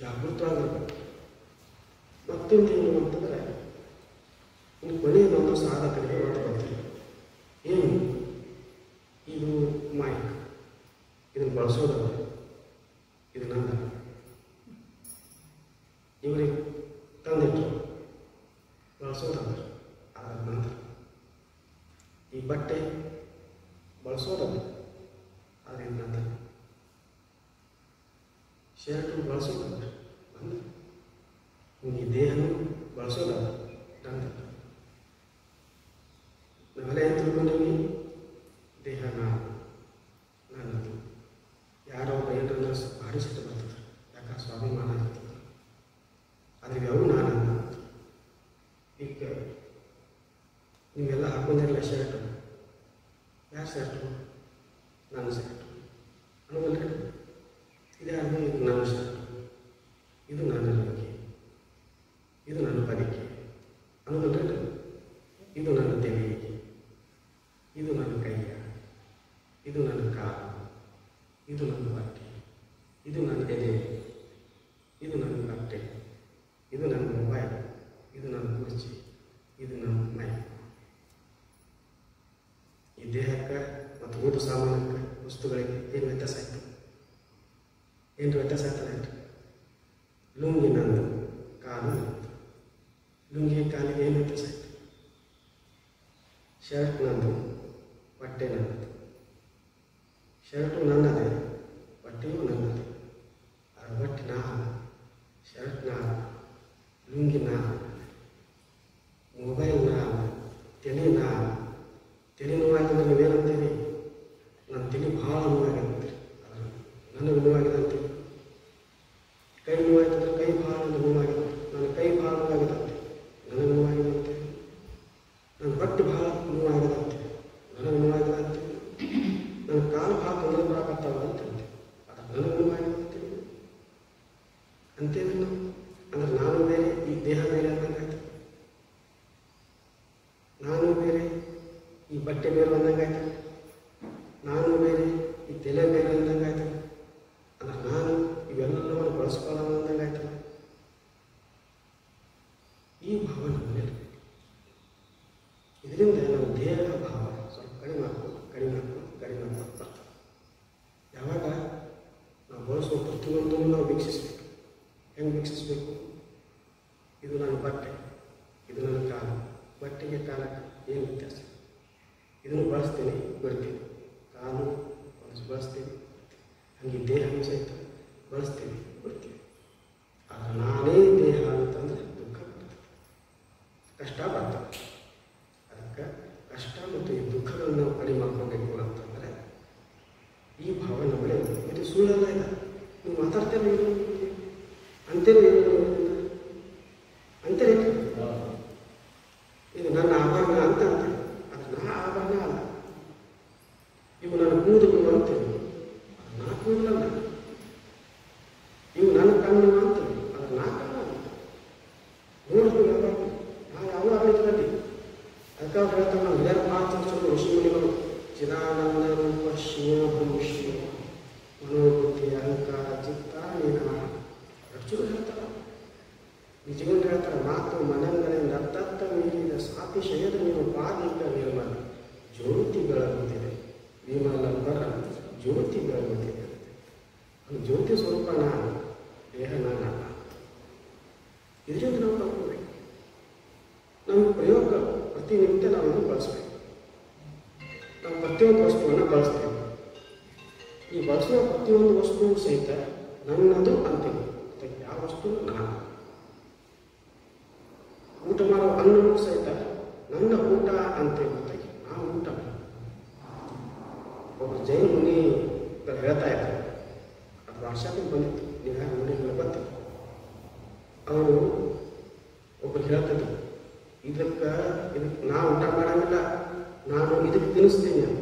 ಜಾಗೃತವಾಗಿರ್ಬೇಕು ಮತ್ತೊಂದೇನು ಅಂತಂದರೆ ಇನ್ನು ಕೊನೆಯದೊಂದು ಸಾಧಕರಿಗೆ ಮಾತು ಬರ್ತೀವಿ ಏನು ಇದು ಮೈಕ್ ಇದನ್ನು ಬಳಸೋದಲ್ಲ ಇದು ನಂದ ಇವರಿಗೆ ತಂದಿಟ್ಟರು ಬಳಸೋದಲ್ಲ ಅದಾದ ನಂತರ ಈ ಬಟ್ಟೆ ಬಳಸೋದಲ್ಲ ಆದರೆ ಇದು ನಂತರ ಶರ್ಟು ಬಳಸೋದಲ್ಲ ನಂತರ ಈ ದೇಹನು ಬಳಸೋದಲ್ಲ ನಂತರ ನಾವೆಲ್ಲ ಏನು ತಿಳ್ಕೊಂಡೀವಿ ದೇಹ ನಾನು ನನ್ನದು ಯಾರೋ ಒಬ್ಬ ಏನಂದ್ರೆ ಭಾರಿ ಸಿಟ್ಟು ಬರ್ತದೆ ಯಾಕೆ ಸ್ವಾಭಿಮಾನ ಇರ್ತದೆ ಆದರೆ ಇವ್ಯಾವು ನಾನಲ್ಲ ಈಗ ನೀವೆಲ್ಲ ಹಾಕೊಂಡಿರಲ್ಲ ಶರ್ಟು ಯಾರು ಶರ್ಟು ನನ್ನ ಶರ್ಟು ಅನ್ನೋದಲ್ರಿ ಇದ್ಯಾರು ಇದು ನನ್ನ ಶರ್ಟು ಇದು ನನ್ನ ಲಂಗಿ ಇದು ನನ್ನ ಬದಿಕೆ ಅನ್ನೋದಲ್ರಿ ಇದು ನನ್ನ ತೆಲಿಗೆ ಇದು ನನ್ನ ಕೈಯ ಇದು ನನ್ನ ಕಾಲು ಇದು ನನ್ನ ಬಟ್ಟೆ ಇದು ನನ್ನ ಎದೆ ಇದು ನನ್ನ ಬಟ್ಟೆ ಇದು ನನ್ನ ಮೊಬೈಲ್ ಇದು ನನ್ನ ಕುರ್ಚಿ ಇದು ನನ್ನ ಮೈ ಈ ದೇಹಕ್ಕೆ ಮತ್ತು ಊಟ ಸಾಮಾನಕ್ಕೆ ವಸ್ತುಗಳಿಗೆ ಏನು ವ್ಯತ್ಯಾಸ ಆಯ್ತು ಏನು ವ್ಯತ್ಯಾಸ ಆಗ್ತದೆ ಲುಂಗಿ ನಂದು ಕಾಲು ನಂದು ಲುಂಗಿ ಕಾಲಿಗೆ ಏನು ವ್ಯತ್ಯಾಸ ಆಯ್ತು ಶರ್ಟ್ ನಂದು ಬಟ್ಟೆ ನನ್ನದು ಶರ್ಟು ನನ್ನದೇ ಬಟ್ಟೆಯೂ ನನ್ನದೇ ಆ ಬಟ್ಟೆ ನಾ ಶರ್ಟ್ ನಾ ಲುಂಗಿ ನಾ ಮೊಬೈಲ್ ನಾ ತಲೆ ನಾ ತಲೆ ನೋವಾಗಿದ್ರೆ ನೀವೇನಂತೀರಿ ನನ್ನ ತಲೆ ಭಾಳ ನೋವಾಗಿದೆ ಅಂತೀರಿ ಆದ್ರೆ ನನಗೆ ನೋವಾಗಿದೆ ಅಂತೀರಿ ಕೈ ನೋವಾಯ್ತಂದ್ರೆ ಕೈ ಭಾಳ ನನಗೆ ನೋವಾಗಿದೆ ನನ್ನ ಕೈ ಭಾಳ ನೋವಾಗಿದೆ ಅಂತೀರಿ ನನಗೆ ನೋವಾಗಿದೆ ಅಂತೀರಿ ನನ್ನ ಬಟ್ಟೆ ಭಾಳ ನೋವಾಗಿದೆ ಅಂತೀರಿ ನನಗೆ ನೋವಾಗಿದೆ ಅಂತೀರಿ ನನ್ನ ಕಾಲು ಭಾಳ ತೊಂದರೆ ಬರಕತ್ತಾವ ಅಂತಂತೆ ಅದು ನನಗೆ ನೋವಾಗಿದೆ ಅಂತೀರಿ ಅಂತೇವೆ ನಾವು ಅಂದ್ರೆ ನಾನು ಬೇರೆ ಈ ದೇಹ ಬೇರೆ ಅಂದಂಗಾಯ್ತು ನಾನು ಬೇರೆ ಈ ಬಟ್ಟೆ ಬೇರೆ ಅಂದಂಗಾಯ್ತು ನಾನು ಬೇರೆ ಈ ತಲೆ ಬೇರೆ ಅಂದಂಗಾಯ್ತು ಅಂದ್ರೆ ನಾನು ಇವೆಲ್ಲವನ್ನು ಬಳಸ್ಕೊಳ್ಳೋಣ ಅಂದಂಗಾಯ್ತು ಈ ಭಾವ ನಮ್ಮಲ್ಲಿ ಇದರಿಂದ ನಮ್ಮ ದೇಹದ ಭಾವ ಸ್ವಲ್ಪ ಕಡಿಮೆ ಮಾಡ್ಕೊಂಡು ಕಡಿಮೆ ಮಾಡ್ಕೊಂಡು ಕಡಿಮೆ ಮಾಡ್ಕೊಂಡು ಬರ್ತದೆ ಯಾವಾಗ ನಾವು ಬಳಸುವ ಪ್ರತಿಯೊಂದನ್ನು ನಾವು ವೀಕ್ಷಿಸಬೇಕು ಹೆಂಗೆ ವೀಕ್ಷಿಸಬೇಕು ಇದು ನನ್ನ ಬಟ್ಟೆ ಇದು ನನ್ನ ಕಾಲು ಬಟ್ಟೆಗೆ ಕಾಲಕ್ಕೆ ಏನು ವ್ಯತ್ಯಾಸ ಇದನ್ನು ಬಳಸ್ತೀನಿ ಬಿಡ್ತೀನಿ ಕಾಲು ಬಳಸಿ ಬಳಸ್ತೀನಿ ಹಾಗೆ ದೇಹನೂ ಸಹಿತ ಬಳಸ್ತೀನಿ ಬಿಡ್ತೀನಿ ಆದರೆ ನಾನೇ ದೇಹ ಅಂತಂದರೆ ದುಃಖ ಬರ್ತದೆ ಕಷ್ಟ ಬರ್ತದೆ ಅದಕ್ಕೆ ಕಷ್ಟ ಮತ್ತು ಈ ದುಃಖಗಳನ್ನು ನಾವು ಕಡಿಮೆ ಮಾಡ್ಕೋಬೇಕು ಅಂತಂದರೆ ಈ ಭಾವ ನಮ್ಮಲ್ಲಿ ಇದು ಸುಳ್ಳಲ್ಲ ಇಲ್ಲ ನೀವು ಮಾತಾಡ್ತೇವೆ ಏನು ಅಂತೇಳಿ ಅಂತೇಳಿ ಇದು ನನ್ನ ಆಭರಣ ಅಂತ ಅಂತಾರೆ ಅದು ನಾ ಆಭರಣ ಅಲ್ಲ ಇವು ನನ್ನ ಕೂದಲು ಅಂತೀವಿ ಅದು ನಾ ಕೂದಲಲ್ಲ ಇವು ನನ್ನ ಕಣ್ಣು ಅಂತೀವಿ ಅದು ನಾ ಕಣ್ಣಲ್ಲ ನೋಡ್ತೀವಿ ಯಾವಾಗ ನಾ ಯಾವ ಆಗಲಿಕ್ಕೆ ಅದಕ್ಕೆ ಅವ್ರು ಹೇಳ್ತಾರೆ ನಾವು ಹಿರಿಯರ ಮಾತು ಋಷಿ ಮುನಿಗಳು ಚಿದಾನಂದ ರೂಪ ಶಿವ ಭವಿಷ್ಯ ಮನೋಬುದ್ಧಿ ಅಹಂಕಾರ ಚಿತ್ತ ನೀನ ರಕ್ಷರು ಹೇಳ್ತಾರೆ ನಿಜಗೊಂಡು ಹೇಳ್ತಾರೆ ಮಾತು ಮನಂಗಳಿಂದ ಅರ್ಥತ್ತ ಮೀರಿದ ಸಾತಿಶಯದ ನೀವು ಪಾದಿಕ ನಿರ್ಮಲ ಜ್ಯೋತಿ ಬೆಳಗುತ್ತಿದೆ ವಿಮಲ ಬರ ಜ್ಯೋತಿ ಬೆಳಗುತ್ತಿದೆ ಅದು ಜ್ಯೋತಿ ಸ್ವರೂಪ ನಾನು ದೇಹ ನಾನಲ್ಲ ಇದರಿಂದ ನಾವು ಕಲ್ತ್ಕೋಬೇಕು ನಮ್ಮ ಪ್ರಯೋಗ ಪ್ರತಿನಿತ್ಯ ನಾವು ಇದನ್ನು ಬಳಸಬೇಕು ನಾವು ಪ್ರತಿಯೊಂದು ವಸ್ತುವನ್ನು ಬಳಸ್ತೇವೆ ಈ ಬಳಸುವ ಪ್ರತಿಯೊಂದು ವಸ್ತುವು ಸಹಿತ ನನ್ನದು ಅಂತೀನಿ ಅದಕ್ಕೆ ಯಾವ ವಸ್ತು ನಾನು ಊಟ ಮಾಡೋ ಅನ್ನವೂ ಸಹಿತ ನನ್ನ ಊಟ ಅಂತೇಳಿ ಗೊತ್ತಾಗಿ ನಾವು ಊಟ ಒಬ್ಬ ಜೈನ ಮುನಿ ಹೇಳ್ತಾ ಇದ್ದಾರೆ ಅದು ವಾಟ್ಸಪ್ಪಿಗೆ ಬಂದಿತ್ತು ನೀವು ಯಾರು ನೋಡಿಲ್ಲ ಗೊತ್ತಿಲ್ಲ ಅವರು ಒಬ್ಬರು ಹೇಳ್ತಿದ್ರು ಇದಕ್ಕೆ ಇದಕ್ಕೆ ನಾ ಊಟ ಮಾಡಂಗಿಲ್ಲ ನಾನು ಇದಕ್ಕೆ ತಿನ್ನಿಸ್ತೀನಿ ಅಂತ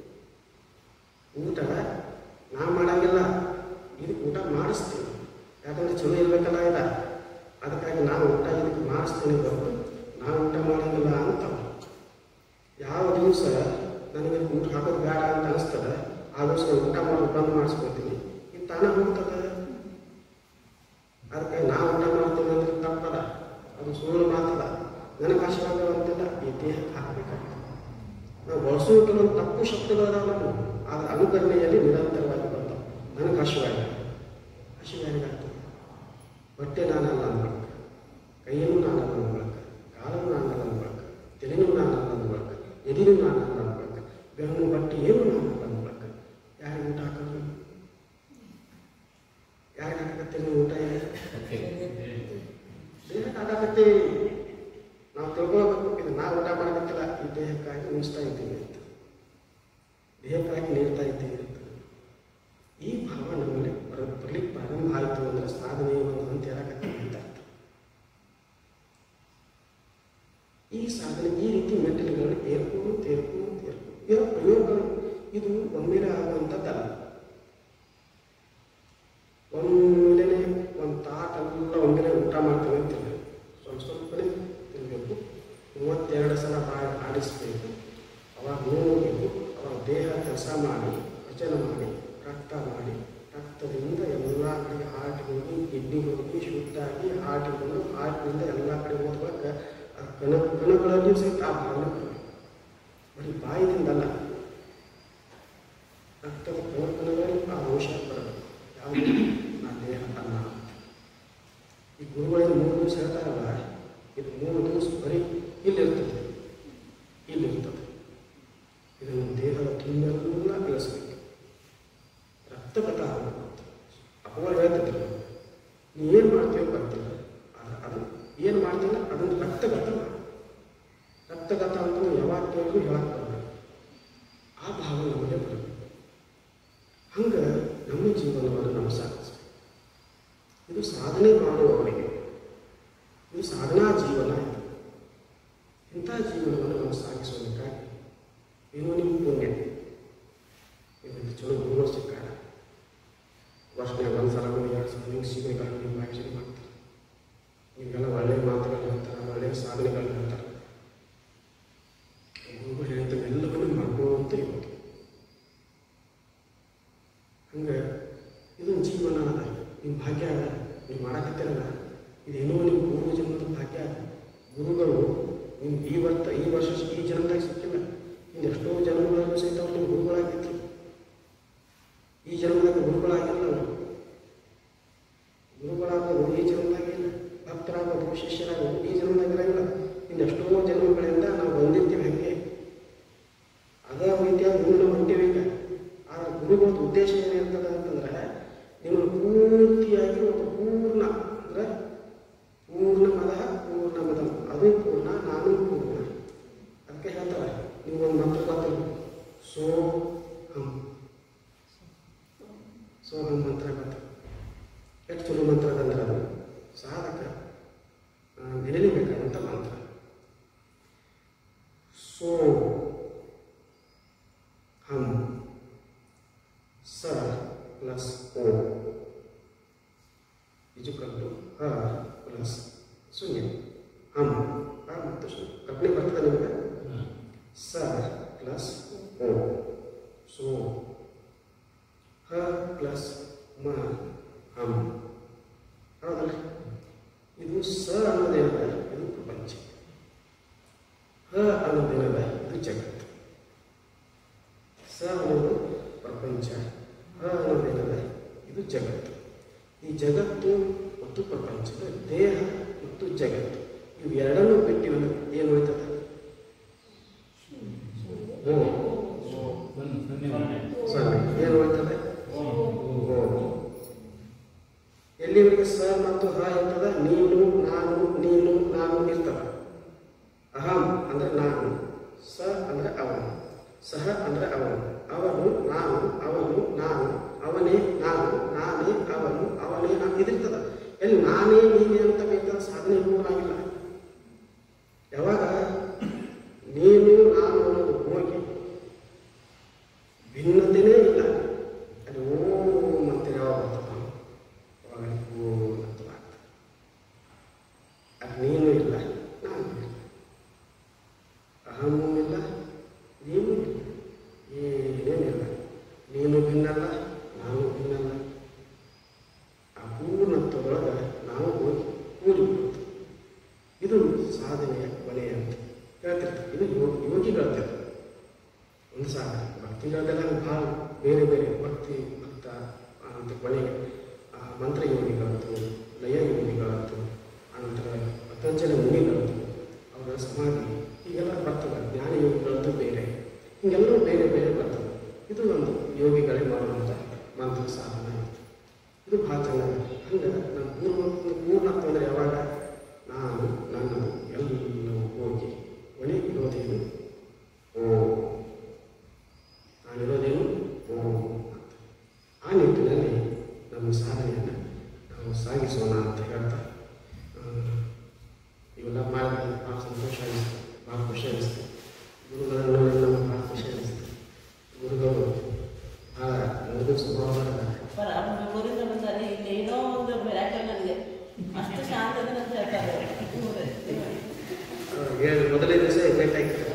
ಊಟ ನಾ ಮಾಡಂಗಿಲ್ಲ ಇದಕ್ಕೆ ಊಟ ಮಾಡಿಸ್ತೀನಿ ಯಾಕಂದ್ರೆ ಚಲೋ ಇರ್ಬೇಕಲ್ಲ ಇದ ಅದಕ್ಕಾಗಿ ನಾನು ಊಟ ಇದಕ್ಕೆ ಮಾಡಿಸ್ತೀನಿ ಬರೋದು ನಾನು ಊಟ ಮಾಡಂಗಿಲ್ಲ ಅಂತ ಯಾವ ದಿವಸ ನನಗೆ ಊಟ ಹಾಕೋದು ಬೇಡ ಅಂತ ಅನಿಸ್ತದೆ ಆ ದಿವಸ ನಾನು ಊಟ ಮಾಡೋದು ಬಂದ್ ಮಾಡಿಸ್ಕೊತೀನಿ ಇದು ತಾನೇ ಹೋಗ್ತದೆ ಅದಕ್ಕೆ ನಾವು ಊಟ ಮಾಡ್ತೀವಿ ಅಂದ್ರೆ ತಪ್ಪದ ಅದು ಸುಳ್ಳು ಮಾತದ ನನಗೆ ಆಶೀರ್ವಾದವಂತಿಲ್ಲ ಈ ದೇಹಕ್ಕೆ ಹಾಕಬೇಕಾಗ್ತದೆ ನಾವು ಬಳಸುವ ಕೆಲವೊಂದು ತಪ್ಪು ಶಬ್ದಗಳದಾವ ನಾವು ಅದರ ಅನುಕರಣೆಯಲ್ಲಿ ನಿರಂತರವಾಗಿ ಬರ್ತಾವೆ ನನಗೆ ಹಸಿವಾಗಿದೆ ಹಸಿವಾರಿಗಾಗ್ತದೆ ಹೊಟ್ಟೆ ನಾನಲ್ಲ ಅಂದ್ಬಳಕ ಕೈಯನ್ನು ನಾನಲ್ಲ ಅಂದ್ಬಳಕ ಕಾಲನ್ನು ನಾನಲ್ಲ ಅಂದ್ಬಳಕ ತಲೆನೂ ನಾನಲ್ಲ ಅಂದ್ಬಳಕ ಎದಿನೂ ನಾನಲ್ಲ ಅಂದ್ಬಳಕ ಬೆನ್ನು ಬಟ್ಟೆ ಏನು ನಾನಲ್ಲ ಅಂದ್ಬಳಕ ಯಾರಿಗೆ ಊಟ ಹಾಕೋದು ಯಾರಿಗೆ ಹಾಕಕತ್ತೀರಿ ನೀವು ಊಟ ಹೇಳಿ ದೇಹಕ್ಕೆ ಹಾಕಕತ್ತೀವಿ ನಾವು ತಿಳ್ಕೊಳ್ಬೇಕು ಇದು ನಾವು ಊಟ ಮಾಡಬೇಕಿಲ್ಲ ಈ ದೇಹಕ್ಕಾಗಿ ಉಣಿಸ್ತಾ ಇದ್ದೀವಿ ಅಂತ ದೇಹಕ್ಕಾಗಿ ನೀಡ್ತಾ ಇದ್ದೀವಿ ಅಂತ ಈ ಭಾವ ನಮ್ಮಲ್ಲಿ ಬರ ಬರ್ಲಿಕ್ಕೆ ಪ್ರಾರಂಭ ಆಯಿತು ಅಂದ್ರೆ ಸಾಧನೆ ಒಂದು ಅಂತ ಹೇಳಕತ್ತೀವಿ ಅಂತ ಅರ್ಥ ಈ ಸಾಧನೆ ಈ ರೀತಿ ಮೆಟ್ಟಿಲುಗಳನ್ನು ಏರ್ಕೊಂಡು ತೇರ್ಕೊಂಡು ತೇರ್ಕೊಂಡು ಇದರ ಪ್ರಯೋಗಗಳು ಇದು ಒಮ್ಮೆಲೆ ಆಗುವಂಥದ್ದಲ್ಲ ಒಮ್ಮೆಲೆ ಒಂದು ತಾಟೆಲ್ಲ ಒಮ್ಮೆಲೆ ಊಟ ಮಾಡ್ತೇವೆ ಅಂತಿಲ್ಲ ಸ್ವಲ್ಪ ಸ್ವಲ್ಪನೇ ತಿನ್ನಬೇಕು ಮೂವತ್ತೆರಡು ಸಲ ಬಾಯಿ ಆಡಿಸ್ಬೇಕು ಅವಾಗ ನೋಡಬೇಕು ಅವಾಗ ದೇಹ ಕೆಲಸ ಮಾಡಿ ವಚನ ಮಾಡಿ ರಕ್ತ ಮಾಡಿ ರಕ್ತದಿಂದ ಎಲ್ಲ ಕಡೆಗೆ ಹಾರ್ಟಿಗೆ ಹೋಗಿ ಕಿಡ್ನಿಗೆ ಹೋಗಿ ಶುದ್ಧಾಗಿ ಹಾರ್ಟಿಗೆ ಬಂದು ಹಾರ್ಟಿನಿಂದ ಎಲ್ಲ ಕಡೆ ಹೋದ್ಬೇಕು ಆ ಕಣ ಕಣಗಳಲ್ಲಿಯೂ ಸಹಿತ ಆ ಭಾವನೆ ಬರಬೇಕು ಬರೀ ಬಾಯಿದಿಂದಲ್ಲ ರಕ್ತದ ಕಣ ಕಣಗಳಲ್ಲಿ ಆ ಅಂಶ ಬರಬೇಕು ಯಾವುದು ಆ ದೇಹ ಅನ್ನ ಅಂತ ಈ ಗುರುಗಳೇನು ಮೂರು ದಿವಸ ಹೇಳ್ತಾರಲ್ಲ ಇದು ಮೂರು ದಿವಸ ಬರೀ ಇಲ್ಲಿರ್ತದೆ ಇಲ್ಲಿರ್ತದೆ ಇದನ್ನು ದೇಹದ ತುಂಬೆಲ್ಲ ಬೆಳೆಸಬೇಕು ರಕ್ತಗತ ಆಗಬೇಕು ಅಂತ ಅಪವಾದ ಹೇಳ್ತಿದ್ರು ನೀ ಏನು ಮಾಡ್ತೀವೋ ಗೊತ್ತಿಲ್ಲ ಆದ್ರೆ ಅದು ಏನು ಮಾಡ್ತಿಲ್ಲ ಅದನ್ನು ರಕ್ತಗತ ಮಾಡು ರಕ್ತಗತ ಅಂತ ಯಾವಾಗ ಕೇಳಿದ್ರು ಹೇಳಕ್ಕೆ ಬರಬೇಕು ಆ ಭಾವ ನಮಗೆ ಬರಬೇಕು ಹಂಗೆ ನಮ್ಮ ಜೀವನವನ್ನು ನಾವು ಸಾಗಿಸ್ಬೇಕು ಇದು ಸಾಧನೆ ಮಾಡುವವರಿಗೆ ಇದು ಸಾಧನಾ ಜೀವನ ಇದು ಇಂಥ ಜೀವನವನ್ನು ನಾವು ಸಾಗಿಸೋದಕ್ಕಾಗಿ ಏನೋ ನಿಮ್ಮ ಪುಣ್ಯ ಇದರಲ್ಲಿ ಚಲೋ ಗುರುಗಳು ಸಿಕ್ಕಾರ ವರ್ಷನಾಗ ಒಂದು ಸಲ ಎರಡು ಸಲ ಹಿಂಗೆ ಸಿಗಬೇಕಾದ್ರೆ ನಿಮ್ಮ ಆ್ಯಕ್ಚುಲಿ ಮಾಡ್ತಾರೆ ನಿಮಗೆಲ್ಲ ಒಳ್ಳೆಯ ಮಾತುಗಳು ಹೇಳ್ತಾರೆ ಒಳ್ಳೆಯ ಸಾಧನೆಗಳು ಹೇಳ್ತಾರೆ ಗುರುಗಳು ಹೇಳಿದ ಎಲ್ಲವನ್ನೂ ಮಾಡ್ಕೊಂತ ಇರ್ಬೇಕು ಹಂಗೆ ಇದೊಂದು ಜೀವನ ಅದ ನಿಮ್ಮ ಭಾಗ್ಯ ಅದ ನೀವು ಮಾಡಕತ್ತಿರಲ್ಲ ಇದೇನೋ ನಿಮ್ಮ ಪೂರ್ವ ಜನ್ಮದ ಭಾಗ್ಯ ಅದ ಗುರುಗಳು ನಿಮ್ಗೆ ಈ ವರ್ತ ಈ ವರ್ಷ ಈ ಜನ್ಮದಾಗ ಸಿಕ್ಕಿಲ್ಲ ಇನ್ನು ಎಷ್ಟೋ ಜನ್ಮಗಳಲ್ಲೂ ಸಹಿತ ಅವ್ರು ನಿಮ್ಮ ಗುರುಗಳಾಗಿದ್ರು ಈ ಜನ್ಮದಾಗ ಗುರುಗಳಾಗಿಲ್ಲ ಅವರು ಗುರುಗಳಾಗೋದು ಈ ಜನ್ಮದಾಗ ಇಲ್ಲ ಭಕ್ತರಾಗೋದು ಶಿಷ್ಯರಾಗೋದು ಈ ಜನ್ಮದಾಗ ಇರಂಗಿಲ್ಲ ಇನ್ನು ಎಷ್ಟೋ ಜನ್ಮಗಳಿಂದ ನಾವು ಬಂದಿರ್ತೀವಿ ಹಾಗೆ ಅದ ರೀತಿಯಾಗಿ ಗುರುಗಳು ಹೊಂಟೀವಿ ಈಗ ಆ ಗುರುಗಳದ ಉದ್ದೇಶ ಏನಿರ್ತದೆ ಅಂತಂದ್ರೆ ನಿಮ್ಮನ್ನು ಪೂರ್ತಿಯಾಗಿ ಒಂದು ಪೂರ್ಣ ಅಂದ್ರೆ ಪೂರ್ಣ ಮದ ಪೂರ್ಣ ಮದ ಅದು ಪೂರ್ಣ ನಾನು ಪೂರ್ಣ ಅದಕ್ಕೆ ಹೇಳ್ತಾರೆ ನೀವು ಒಂದು ಮಂತ್ರ ಗೊತ್ತಿಲ್ಲ ಸೋ ಹಂ ಸೋ ಹಂ ಮಂತ್ರ ಗೊತ್ತ ಎಷ್ಟು ಚಲೋ ಮಂತ್ರ ಅದಂದ್ರೆ ಅದು ಸಾಧಕ ಆ, ನೆನೆಯಬೇಕಾದಂಥ ಮಂತ್ರ ಸೋ ಹಂ ಸ ಪ್ಲಸ್ ಓ ಇಜುಕಲ್ ಟು ಹ ಪ್ಲಸ್ ಶೂನ್ಯ ಹಂ ಹ ಮತ್ತು ಶೂನ್ಯ ಕಲ್ಪನೆ ಬರ್ತದೆ ನಿಮಗೆ ಸ ಪ್ಲಸ್ ಓ ಸೋ ಹ ಪ್ಲಸ್ ಮ ಹಂ ಹೌದಲ್ಲ ಇದು ಸ ಅನ್ನೋದೇನದ ಇದು ಪ್ರಪಂಚ ಹ ಅನ್ನೋದೇನದ ಇದು ಜಗತ್ತು ಸ ಅನ್ನೋದು ಪ್ರಪಂಚ ಹ ಅನ್ನೋದೇನದ ಇದು ಜಗತ್ತು ಈ ಜಗತ್ತು ಮತ್ತು ಪ್ರಪಂಚದ ದೇಹ ಮತ್ತು ಜಗತ್ತು ಇವು ಎರಡನ್ನೂ ಬಿಟ್ಟು ಏನು ಉಳಿತದೆ ಓ ಸೊನ್ನೆ ಏನು ಉಳಿತದೆ ಓ ಎಲ್ಲಿವರೆಗೆ ಸ ಮತ್ತು ಹ ಇರ್ತದ ನೀನು ನಾನು ನೀನು ನಾನು ಇರ್ತದ ಅಹಂ ಅಂದ್ರೆ ನಾನು ಸ ಅಂದ್ರೆ ಅವನು ಸಹ ಅಂದ್ರೆ ಅವನು ಅವನು ನಾನು ಅವನು ನಾನು ಅವನೇ ನಾನು ನಾನೇ ಅವನು ಅವನೇ ನಾನು ಇದಿರ್ತದ ಎಲ್ಲಿ ನಾನೇ ನೀನೇ ಅಂತಕ್ಕಂಥ ಸಾಧನೆ ಪೂರ್ಣಾಗಿಲ್ಲ ಯಾವಾಗ ನೀನು ನಾನು ಅನ್ನೋದು ಹೋಗಿ ಭಿನ್ನತೆನೇ ಇಲ್ಲ ಅಲ್ಲಿ ಓಂ ಅಂತೇಳಿ ಯಾವಾಗ ಬರ್ತದ ಅವಾಗ ಅಲ್ಲಿ ಓಂ ಅಂತ ಆಗ್ತದೆ ಅಲ್ಲಿ ನೀನು ಇಲ್ಲ ನಾನು ಇಲ್ಲ ಅಹಮೂ ಇಲ್ಲ ನೀನು ಇಲ್ಲ ಏನೇನಿಲ್ಲ ನೀನು ಭಿನ್ನಲ್ಲ ನಾನು ಭಿನ್ನಲ್ಲ ಆ ಪೂರ್ಣತ್ವದೊಳಗೆ ಒಂದು ಸಾಕು ಭಕ್ತಿಗಳದೆಲ್ಲ ಭಾಳ ಬೇರೆ ಬೇರೆ ಭಕ್ತಿ ಭಕ್ತ ಅಂತ ಕೊನೆಗೆ ಆ ಮಂತ್ರ ಯೋಗಿಗಳಂತೂ ಲಯ ಯೋಗಿಗಳಂತೂ ಅನಂತರ ಪತಂಜಲಿ ಮುನಿಗಳಂತೂ ಅವರ ಸಮಾಧಿ ಹೀಗೆಲ್ಲ ಬರ್ತವೆ ಜ್ಞಾನ ಯೋಗಿಗಳಂತೂ ಬೇರೆ ಹೀಗೆಲ್ಲವೂ ಬೇರೆ ಬೇರೆ ಬರ್ತವೆ ಇದು ಒಂದು ಯೋಗಿಗಳೇ ಮಾಡುವಂಥ ಮಂತ್ರ ಸಾಧನ ಇದು ಭಾಳ ಚೆನ್ನಾಗಿದೆ ಹಂಗೆ ನಮ್ಮ ಪೂರ್ಣ ಪೂರ್ಣತ್ವ ಅಂದರೆ ಯಾವಾಗ ನಾನು ನನ್ನದು ಎಲ್ಲವೂ ಹೋಗಿ ಒಣಿ ಇರೋದೇನು ಓಂ ನಾನಿರೋದೇನು ಓಂ ಅಂತ ಆ ನಿಟ್ಟಿನಲ್ಲಿ ನಮ್ಮ ಸಾಧನೆಯನ್ನು ನಾವು ಸಾಗಿಸೋಣ ಅಂತ ಹೇಳ್ತಾ ಆ, ಇವೆಲ್ಲ ಮಾಡಿದ್ರೆ ಭಾಳ ಸಂತೋಷ ಅನಿಸ್ತು ಭಾಳ ಖುಷಿ ಅನಿಸ್ತು ಗುರುಗಳನ್ನು ನೋಡಿ ನಮಗೆ ಭಾಳ ಖುಷಿ ಅನಿಸ್ತು ಗುರುಗಳು ಭಾಳ ಮೃದು ಸ್ವಭಾವದ ಪರ ಊರಿಂದ ಬಂದರೆ ಇಲ್ಲಿ ಏನೋ ಒಂದು ಮಿರಾಕಲ್ ನನಗೆ ಅಷ್ಟು ಶಾಂತದ ಅಂತ ಹೇಳ್ತಾರೆ ಹೇಳಿ ಮೊದಲನೇ ದಿವಸ ಭೇಟಿ ಆಗಿತ್ತು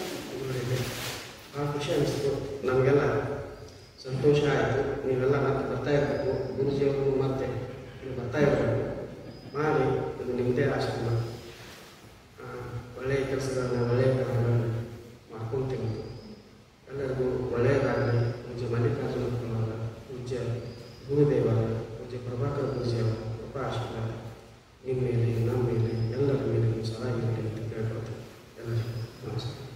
ಭಾಳ ಖುಷಿ ಅನಿಸ್ತು ನಮಗೆಲ್ಲ ಸಂತೋಷ ಆಯಿತು ನೀವೆಲ್ಲ ಮತ್ತೆ ಬರ್ತಾ ಇರಬೇಕು ಗುರುಜಿಯವರು ಮತ್ತೆ ನೀವು ಬರ್ತಾ ಇರಬೇಕು ಮಾಡಿ ಇದು ನಿಮ್ಮದೇ ಆಶ್ರಮ ಆ, ಒಳ್ಳೆಯ ಕೆಲಸಗಳನ್ನ ಒಳ್ಳೆಯ ಕಾರ್ಯಗಳನ್ನ ಮಾಡ್ಕೊಂತೀವಿ ಎಲ್ಲರಿಗೂ ಒಳ್ಳೆಯದಾಗಲಿ ಪೂಜ್ಯ ಮಲ್ಲಿಕಾರ್ಜುನ ಕುಮಾರ ಪೂಜ್ಯ ಗುರುದೇವರ ಪೂಜ್ಯ ಪ್ರಭಾಕರ್ ಗುರುಜಿಯವರ ಕೃಪಾ ಆಶೀರ್ವಾದ ನಿಮ್ಮ ಮೇಲೆ ನಮ್ಮ ಮೇಲೆ ಎಲ್ಲರ ಮೇಲೆ ಸದಾ ಇರಲಿ ಅಂತ ಕೇಳ್ಕೊಳ್ತೀನಿ ಎಲ್ಲರಿಗೂ ನಮಸ್ಕಾರ